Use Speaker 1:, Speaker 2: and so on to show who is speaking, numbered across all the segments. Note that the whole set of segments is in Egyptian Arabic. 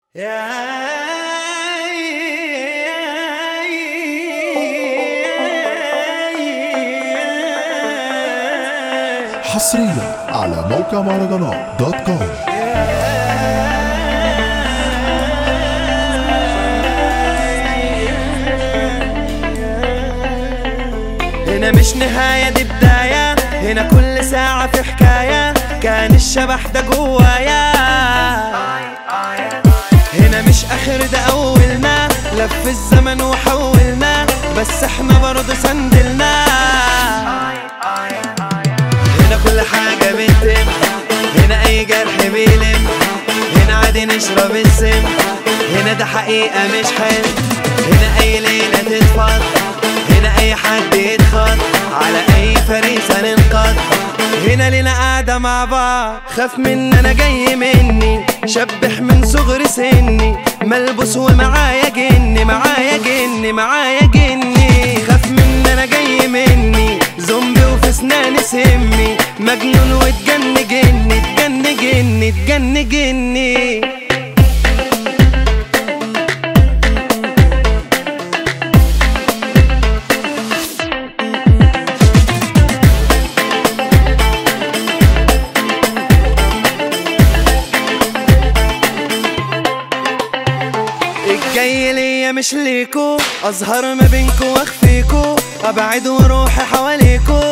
Speaker 1: حصريا على موقع مهرجانات دوت كوم
Speaker 2: هنا مش نهاية دي بداية هنا كل ساعة في حكاية كان الشبح ده جوايا هنا مش آخر ده أولنا لف الزمن وحولنا بس احنا برضه سندلنا هنا كل حاجة بتتم هنا أي جرح بيلم هنا عادي نشرب السم هنا ده حقيقة مش حلم هنا أي ليلة تتفض هنا أي حد يدخل على أي فريسة ننقض هنا لنا قاعدة مع بعض خاف من أنا جاي مني شبح من صغر سني ملبوس ومعايا جني معايا جني معايا جني خاف من أنا جاي مني زومبي وفي اسناني سمي مجنون واتجن جني اتجن جني اتجن جني الجاي ليا مش ليكو اظهر ما بينكو واخفيكو ابعد وروحي حواليكو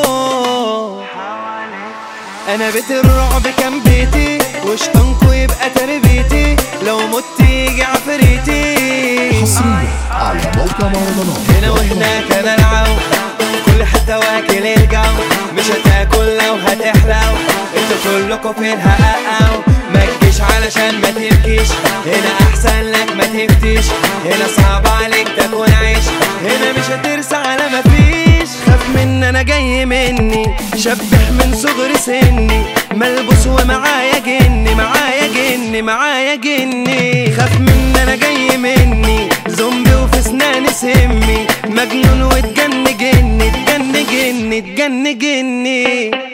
Speaker 2: انا بيت الرعب كان بيتي وشطنكو يبقى تربيتي لو مت يجي عفريتي
Speaker 1: حصريا على موقع مهرجانات
Speaker 2: هنا
Speaker 1: دوت كوم.
Speaker 2: وهناك انا العو كل حتة واكل الجو مش هتاكل لو هتحلو انتوا كلكوا في الهقاقو ما تجيش علشان ما تبكيش هنا احسن لك ما تفتيش هنا صعب عليك تكون عيش هنا مش هترسى على ما فيش خاف من انا جاي مني شبح من صغر سني ملبوس ومعايا جني معايا جني معايا جني خاف من انا جاي مني زومبي وفي اسناني سمي مجنون واتجن جني اتجن جني اتجن جني